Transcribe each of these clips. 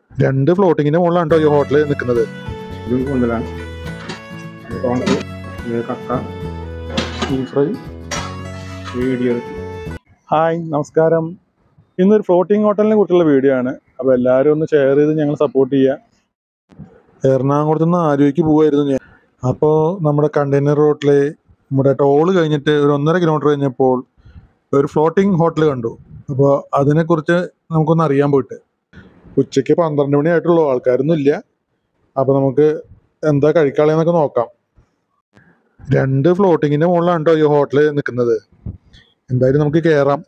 രണ്ട് ഫ്ലോട്ടിങ്ങിന്റെ മുകളിലാണ് കേട്ടോ ഈ ഹോട്ടലിൽ നിൽക്കുന്നത് ഇതും കൂന്തലാണ് ഇത് പ്രോൺസ് ഇത് കക്ക ബീഫ് ഫ്രൈ വീഡിയോ ഹായ് നമസ്കാരം ഇന്നൊരു ഫ്ലോട്ടിംഗ് ഹോട്ടലിനെ കുറിച്ചുള്ള വീഡിയോ ആണ് അപ്പോൾ എല്ലാവരും ഒന്ന് ഷെയർ ചെയ്ത് ഞങ്ങൾ സപ്പോർട്ട് ചെയ്യുക എറണാകുളത്ത് നിന്ന് ആലുവയ്ക്ക് പോകുമായിരുന്നു ഞാൻ അപ്പോൾ നമ്മുടെ കണ്ടെയ്നർ റോട്ടിൽ നമ്മുടെ ടോള് കഴിഞ്ഞിട്ട് ഒരു ഒന്നര കിലോമീറ്റർ കഴിഞ്ഞപ്പോൾ ഒരു ഫ്ലോട്ടിംഗ് ഹോട്ടൽ കണ്ടു അപ്പോൾ അതിനെക്കുറിച്ച് നമുക്കൊന്ന് അറിയാൻ പോയിട്ട് ഉച്ചയ്ക്ക് പന്ത്രണ്ട് മണി ആയിട്ടുള്ളൂ ആൾക്കാരൊന്നും ഇല്ല അപ്പോൾ നമുക്ക് എന്താ കഴിക്കാളെന്നൊക്കെ നോക്കാം രണ്ട് ഫ്ലോട്ടിങ്ങിൻ്റെ മുകളിലാണ് കേട്ടോ ഈ ഹോട്ടൽ നിൽക്കുന്നത് എന്തായാലും നമുക്ക് കയറാം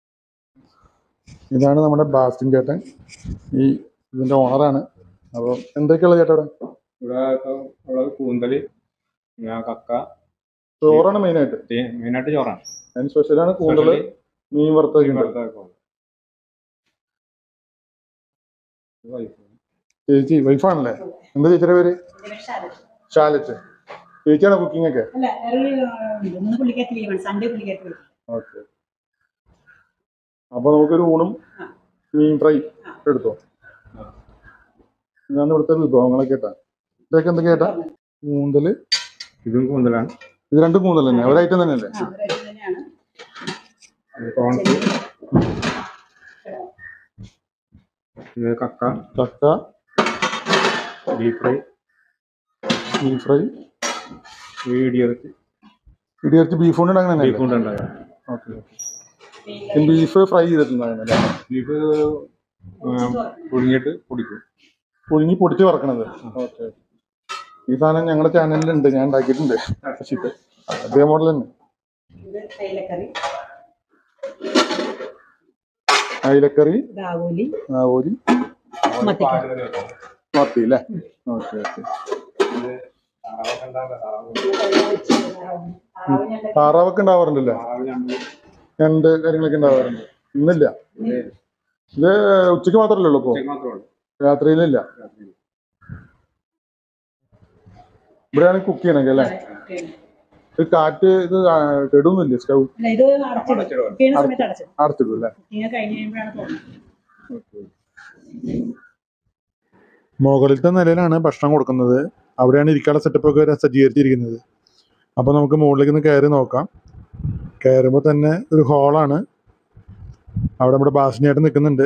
ഇതാണ് നമ്മുടെ ബാസ്റ്റിൻ ചേട്ടൻ ഈ ഇതിന്റെ ഓണറാണ് അപ്പോൾ എന്തൊക്കെയുള്ള ചേട്ടാ ഇവിടെ ഇവിടെ ഇപ്പൊ ഉള്ളത് കൂന്തല് പിന്നെ കക്ക ചോറാണ് മെയിൻ ആയിട്ട് തേ- മെയിനായിട്ട് ചോറാണ് അതിന് സ്പെഷ്യലാണ് കൂന്തല് മീൻ വറുത്തൊക്കെ ഉണ്ട് ചേച്ചി വൈഫാണല്ലേ എന്താ ചേച്ചിയുടെ പേര് ഷാലറ്റ് ചേച്ചിയാണോ കുക്കിംഗ് ഒക്കെ അല്ല വേറൊരു ഉണ്ട് ഇന്ന് പുള്ളിക്കാറ്റ് ലീവാണ് സൺഡേ പുള്ളിക്കാറ്റ് ലീവ് ഓക്കെ അപ്പൊ നമുക്കൊരു ഊണും മീൻ ഫ്രൈ എടുത്തോ ഞാൻ ഇവിടുത്തെ വിഭവങ്ങളൊക്കെ കേട്ടാ ഇതൊക്കെ എന്തൊക്കെ കേട്ടാ കൂന്തല് ഇതും കൂന്തലാണ് ഇത് രണ്ടും കൂന്തൽ തന്നെ ഒരു ഐറ്റം തന്നെയല്ലേ ആ ഒരു item തന്നെയാണ് ഇത് പ്രോൺസ് ഇത് കക്ക കക്ക ബീഫ് ഫ്രൈ മീൻ ഫ്രൈ വീഡിയോ ഇടിയറച്ച് ബീഫ് കൊണ്ട് ഉണ്ടാകുന്ന ബീഫ് കൊണ്ട് ഉണ്ടാക്കാം ഓക്കെ ബീഫ് ഫ്രൈ ചെയ്തിട്ടുണ്ടാകുന്നല്ലേ ബീഫ് പുഴുങ്ങിയിട്ട് പൊടിക്കും പുഴുങ്ങി പൊടിച്ച് വറക്കണത് ഓക്കെ ഈ സാധനം ഞങ്ങളുടെ ചാനലിലുണ്ട് ഞാൻ ഉണ്ടാക്കിയിട്ടുണ്ട് ചിക്കൻ അതേ മോഡൽ തന്നെ ഇത് തേയിലക്കറി അയിലക്കറി ദാവൂലി ആവോലി മത്തിക്കറി മത്തി അല്ലേ ഓക്കെ ഓക്കെ താറാവൊക്കെ ഉണ്ടാവാറുണ്ടല്ലേ രണ്ട് കാര്യങ്ങളൊക്കെ ഉണ്ടാവാറുണ്ട് ഇന്നില്ല ഇത് ഉച്ചയ്ക്ക് മാത്രമല്ലേ ഉള്ളൂ ഇപ്പോ മാത്രമേ ഉള്ളൂ രാത്രിയിലില്ല ഇവിടെയാണ് കുക്ക് ചെയ്യണമെങ്കിൽ അല്ലേ ഇത് കാറ്റ് ഇത് ആ, കെടുന്നില്ലേ സ്റ്റൗ അല്ല ഇത് അടച്ചിടും കുക്ക് ചെയ്യുന്ന സമയത്ത് അടച്ചിടും അടച്ചിടും അല്ലേ കുക്കിങ് കഴിഞ്ഞ് കഴിയുമ്പോഴാണ് തോന്നുന്നത് മുകളിലത്തെ നിലയിലാണ് ഭക്ഷണം കൊടുക്കുന്നത് അവിടെയാണ് ഇരിക്കാനുള്ള സെറ്റപ്പ് ഒക്കെ സജ്ജീകരിച്ചിരിക്കുന്നത് അപ്പോൾ നമുക്ക് മുകളിലേക്ക് ഒന്ന് കയറി നോക്കാം കയറുമ്പോൾ തന്നെ ഒരു ഹാളാണ് അവിടെ നമ്മുടെ ബാസിനായിട്ട് നിൽക്കുന്നുണ്ട്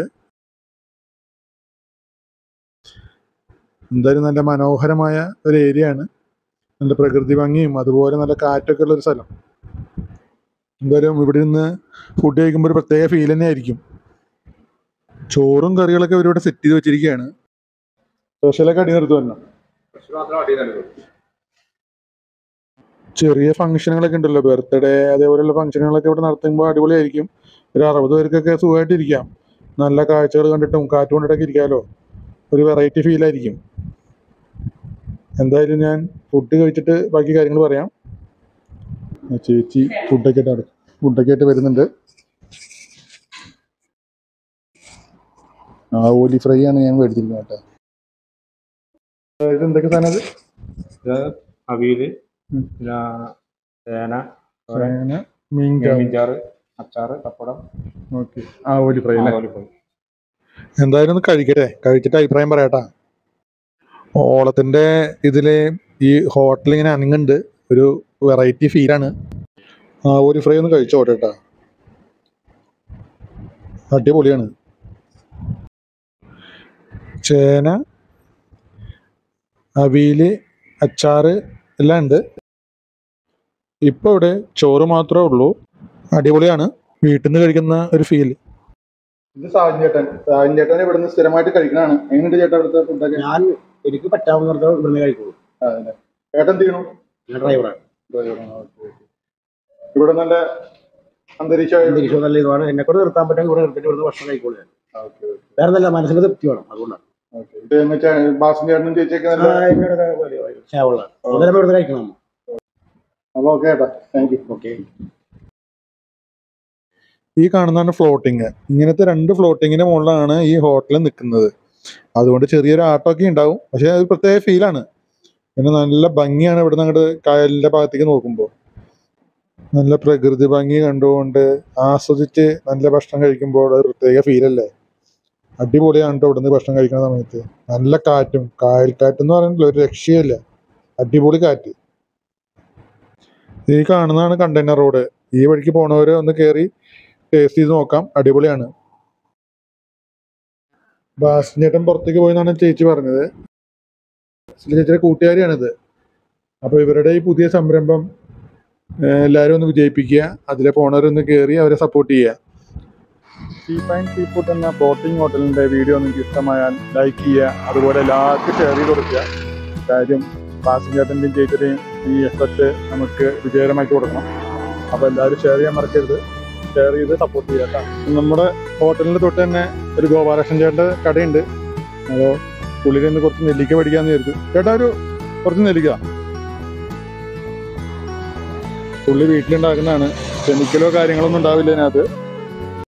എന്തായാലും നല്ല മനോഹരമായ ഒരു ഏരിയ ആണ് നല്ല പ്രകൃതി ഭംഗിയും അതുപോലെ നല്ല കാറ്റൊക്കെ ഉള്ള ഒരു സ്ഥലം എന്തായാലും ഇവിടെ നിന്ന് ഫുഡ് കഴിക്കുമ്പോൾ ഒരു പ്രത്യേക ഫീൽ തന്നെ ആയിരിക്കും ചോറും കറികളൊക്കെ ഇവരിവിടെ സെറ്റ് ചെയ്ത് വെച്ചിരിക്കുകയാണ് സ്പെഷ്യലൊക്കെ അടി നിർത്തുമല്ലോ മാത്രം അടി നൽകും ചെറിയ ഫംഗ്ഷനുകളൊക്കെ ഉണ്ടല്ലോ ബർത്ത്ഡേ അതേപോലെയുള്ള ഫംഗ്ഷനുകളൊക്കെ ഇവിടെ നടത്തുമ്പോൾ അടിപൊളിയായിരിക്കും ഒരു അറുപത് പേർക്കൊക്കെ സുഖമായിട്ട് ഇരിക്കാം നല്ല കാഴ്ചകൾ കണ്ടിട്ടും കാറ്റ് കൊണ്ടിട്ടൊക്കെ ഇരിക്കാമല്ലോ ഒരു വെറൈറ്റി ഫീലായിരിക്കും എന്തായാലും ഞാൻ ഫുഡ് കഴിച്ചിട്ട് ബാക്കി കാര്യങ്ങൾ പറയാം ആ ചേച്ചി ഫുഡൊക്കെ ആയിട്ട് ഫുഡൊക്കെ ആയിട്ട് വരുന്നുണ്ട് ആ ഓലി ഫ്രൈ ആണ് ഞാൻ മേടിച്ചിരിക്കുന്നത് കേട്ടോ ഇത് എന്തൊക്കെ സാധനം അത് ഇത് അവിയല് ഉം. പിന്നെ തേന തേങ്ങ, മീൻ കറി മീൻചാറ് അച്ചാറ് പപ്പടം ഓക്കെ ആ ഓലി ഫ്രൈ അല്ലേ ആവോലിപ്പോയി എന്തായാലും ഒന്ന് കഴിക്കട്ടെ കഴിച്ചിട്ട് അഭിപ്രായം പറയാട്ടാ ഓളത്തിന്റെ ഇതില് ഈ ഹോട്ടൽ ഇങ്ങനെ അനങ്ങുന്നുണ്ട് ഒരു വെറൈറ്റി ഫീലാണ് ആ ഒരു ഫ്രൈ ഒന്ന് കഴിച്ചോട്ടെ കേട്ടാ അടിപൊളിയാണ് ചേന അവിയല് അച്ചാറ് എല്ലാം ഉണ്ട് ഇപ്പൊ ഇവിടെ ചോറ് മാത്രമേ ഉള്ളൂ അടിപൊളിയാണ് വീട്ടിൽ നിന്ന് കഴിക്കുന്ന ഒരു ഫീല് ഇത് സാജൻ ചേട്ടൻ സാജൻ ചേട്ടൻ ഇവിടുന്ന് സ്ഥിരമായിട്ട് കഴിക്കണാണ് എങ്ങനെയുണ്ട് ചേട്ടാ ഇവിടുത്തെ ഫുഡൊക്കെ ഞാൻ എനിക്ക് പറ്റാവുന്നിടത്ത് ഇവിടുന്ന് കഴിക്കുള്ളൂ ചേട്ടൻ എന്ത് ചെയ്യണു ഞാൻ ഡ്രൈവറാണ് ഇവിടെ നല്ല അന്തരീക്ഷമായി അന്തരീക്ഷം നല്ല ഇതാണ് എന്നെ കൊണ്ട് നിർത്താൻ പറ്റാൻ ഇവിടെ നിർത്തിട്ട് ഇവിടുന്ന് ഭക്ഷണം കഴിക്കുള്ളൂ ഞാൻ വേറെ നല്ല മനസ്സിന് തൃപ്തി വേണം അതുകൊണ്ടാണ് ഇത് എന്ന് വെച്ചാൽ ബാസും ചേട്ടനും ചേച്ചിയൊക്കെ നല്ല ചേവള്ള അങ്ങനെ ഇവിടുന്ന് കഴിക്കണം അപ്പൊ ഓക്കെ ചേട്ടാ താങ്ക് യു ഓക്കെ ഈ കാണുന്നതാണ് ഫ്ലോട്ടിങ് ഇങ്ങനത്തെ രണ്ട് ഫ്ലോട്ടിങ്ങിന്റെ മുകളിലാണ് ഈ ഹോട്ടൽ നിൽക്കുന്നത് അതുകൊണ്ട് ചെറിയൊരു ആട്ടമൊക്കെ ഉണ്ടാവും പക്ഷെ അത് പ്രത്യേക ഫീലാണ് പിന്നെ നല്ല ഭംഗിയാണ് ഇവിടെ നിന്ന് അങ്ങോട്ട് കായലിന്റെ ഭാഗത്തേക്ക് നോക്കുമ്പോൾ നല്ല പ്രകൃതി ഭംഗി കണ്ടുകൊണ്ട് ആസ്വദിച്ച് നല്ല ഭക്ഷണം കഴിക്കുമ്പോൾ അത് പ്രത്യേക ഫീലല്ലേ അടിപൊളിയാണ് കേട്ടോ ഇവിടുന്ന് ഭക്ഷണം കഴിക്കുന്ന സമയത്ത് നല്ല കാറ്റും കായൽക്കാറ്റ് എന്ന് പറയുന്നില്ല ഒരു രക്ഷയില്ല അടിപൊളി കാറ്റ് ഈ കാണുന്നതാണ് കണ്ടെയ്നർ റോഡ് ഈ വഴിക്ക് പോണവര് ഒന്ന് കയറി ടേസ്റ്റ് ചെയ്ത് നോക്കാം അടിപൊളിയാണ് ബാസിനേട്ടൻ പുറത്തേക്ക് പോയെന്നാണ് ചേച്ചി പറഞ്ഞത് ചേച്ചിയുടെ കൂട്ടുകാരിയാണിത് അപ്പോൾ ഇവരുടെ ഈ പുതിയ സംരംഭം ഏഹ്, എല്ലാവരും ഒന്ന് വിജയിപ്പിക്കുക അതിലെ പോണവരൊന്ന് കയറി അവരെ സപ്പോർട്ട് ചെയ്യുക ചീപ്പ് ആൻഡ് സീ ഫുഡ് എന്ന ബോട്ടിംഗ് ഹോട്ടലിന്റെ വീഡിയോ നിങ്ങൾക്ക് ഇഷ്ടമായാൽ ലൈക്ക് ചെയ്യുക അതുപോലെ എല്ലാവർക്കും ഷെയർ ചെയ്ത് കൊടുക്കുക കാര്യം പാസഞ്ചേട്ടൻ്റെയും ചേച്ചിയുടെയും ഈ എഫർട്ട് നമുക്ക് വിജയകരമാക്കി കൊടുക്കണം അപ്പോൾ എല്ലാവരും ഷെയർ ചെയ്യാൻ മറക്കരുത് ഷെയർ ചെയ്ത് സപ്പോർട്ട് ചെയ്യുക കേട്ടോ നമ്മുടെ ഹോട്ടലിൻ്റെ തൊട്ട് തന്നെ ഒരു ഗോപാലകൃഷ്ണൻ ചേട്ടൻ്റെ കടയുണ്ട് അപ്പോൾ പുള്ളിയിൽ നിന്ന് കുറച്ച് നെല്ലിക്ക പഠിക്കാമെന്ന് വിചാരിച്ചു ചേട്ടാ ഒരു കുറച്ച് നെല്ലിക്ക പുള്ളി വീട്ടിലുണ്ടാക്കുന്നതാണ് കെമിക്കലോ കാര്യങ്ങളൊന്നും ഉണ്ടാവില്ല ഇതിനകത്ത്